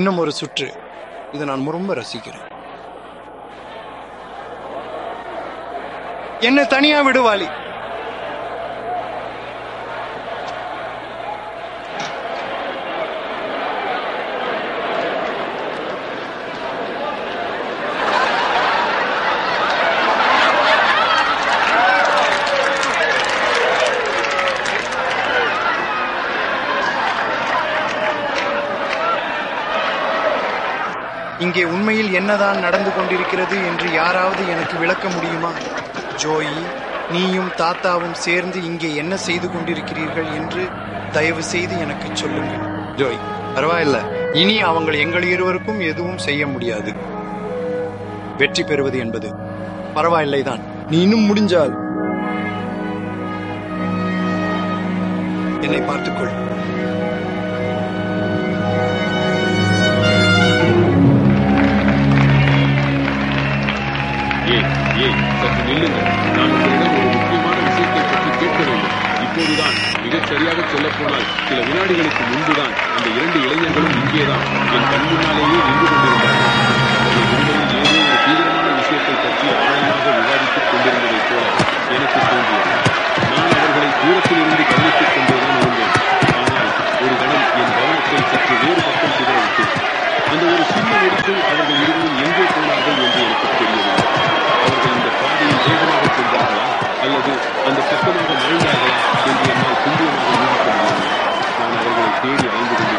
இன்னும் ஒரு சுற்று இதை நான் ரொம்ப ரசிக்கிறேன் என்ன தனியா விடுவாளி இங்கே உண்மையில் என்னதான் நடந்து கொண்டிருக்கிறது என்று யாராவது எனக்கு விளக்க முடியுமா ஜோயி நீயும் தாத்தாவும் சேர்ந்து இங்கே என்ன செய்து கொண்டிருக்கிறீர்கள் என்று தயவு செய்து எனக்கு சொல்லுங்கள் ஜோய் பரவாயில்ல இனி அவங்க எங்கள் இருவருக்கும் எதுவும் செய்ய முடியாது வெற்றி பெறுவது என்பது பரவாயில்லைதான் நீ இன்னும் முடிஞ்சால் என்னை பார்த்துக்கொள் ஏய் ஏய் சற்று நில்லுங்கள் நான் உங்களிடம் ஒரு முக்கியமான விஷயத்தை பற்றி கேட்க வேண்டும் இப்போதுதான் மிகச் சரியாக சொல்லப் போனால் சில வினாடிகளுக்கு முன்புதான் அந்த இரண்டு இளைஞர்களும் இங்கேதான் என் கண் முன்னாலேயே நின்று கொண்டிருந்தார்கள் அவர்கள் இருவரும் ஏதோ ஒரு தீவிரமான விஷயத்தை பற்றி ஆழமாக விவாதித்துக் கொண்டிருந்ததைப் போல எனக்கு தோன்றியது நான் அவர்களை தூரத்தில் இருந்து கவனித்துக் கொண்டேதான் இருந்தேன் ஆனால் ஒரு கணம் என் கவனத்தை சற்று வேறு பக்கம் சிதறவிட்டேன் அந்த ஒரு சின்ன நொடிக்குள் அவர்கள் இருவரும் எங்கே போனார்கள் என்று எனக்கு தெரியவில்லை அவர்கள் இந்த பாதையில் வேகமாக சென்றார்களா அல்லது அந்த பக்கமாக நுழைந்தார்களா என்று என்னால் துல்லியமாக யூகிக்க முடியவில்லை நான் அவர்களை தேடி அலைந்து கொண்டிருந்தேன்